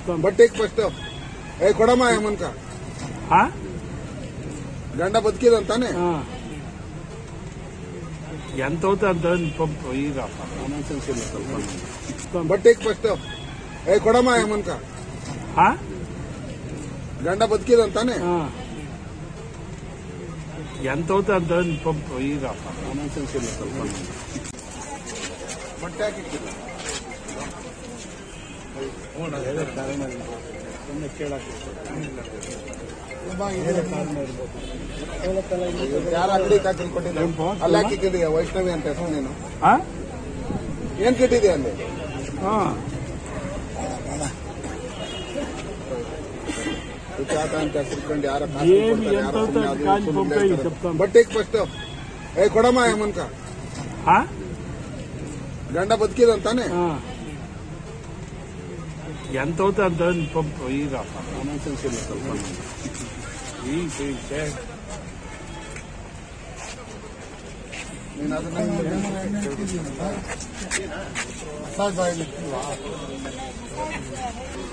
ಬಟ್ಟೆಗೆ ಫಸ್ಟ್ ಏ ಕೊಡಮ್ಮ ಯಮನ್ಕ ಹಾ ಗಂಡ ಬದುಕಿದಂತಾನೆ ಹಾ. ఎంత అవుతుంది అంత పంపు ಈಗ ಬಟ್ಟೆಗೆ ಫಸ್ಟ್ ಏ ಕೊಡಮ್ಮ ಯಮನ್ಕ ಹಾ? ಗಂಡ ಬದುಕಿದಂತಾನೆ ಹಾ. ఎంత అవుతుంది అంత పంపు ಈಗ ಬಟ್ಟೆ ಹಾಕಿಕ್ಕಿಲ್ಲ ಯಾರ ಅಂಗಡಿ ಹಾಕಿ ಕೊಟ್ಟಿದ್ದ ಅಲ್ಲಿ ಹಾಕಿದ್ದೀಯ ವೈಷ್ಣವಿ ಅಂತ ಹೆಸರು ನೀನು ಹಾ? ಏನ್ ಕೆಟ್ಟಿದ್ಯಾ ಅಲ್ಲಿ ಹಾ. ಸುಜಾತ ಅಂತ ಹೆಸರುಕೊಂಡು ಯಾರ ఏమి ఎంత అవుతుంది కాని పంపే చెప్తాను ಬಟ್ಟೆಗೆ ಫಸ್ಟ್ ಏ ಕೊಡಮ್ಮ ಯಮನ್ಕ ಹಾ? ಗಂಡ ಬದುಕಿದಂತಾನೆ ಹಾ. ఎంత అవుతుంది అంత పంపు ಈಗ ಈಗ ಈಗ ನೀನು ಅದನ್ನ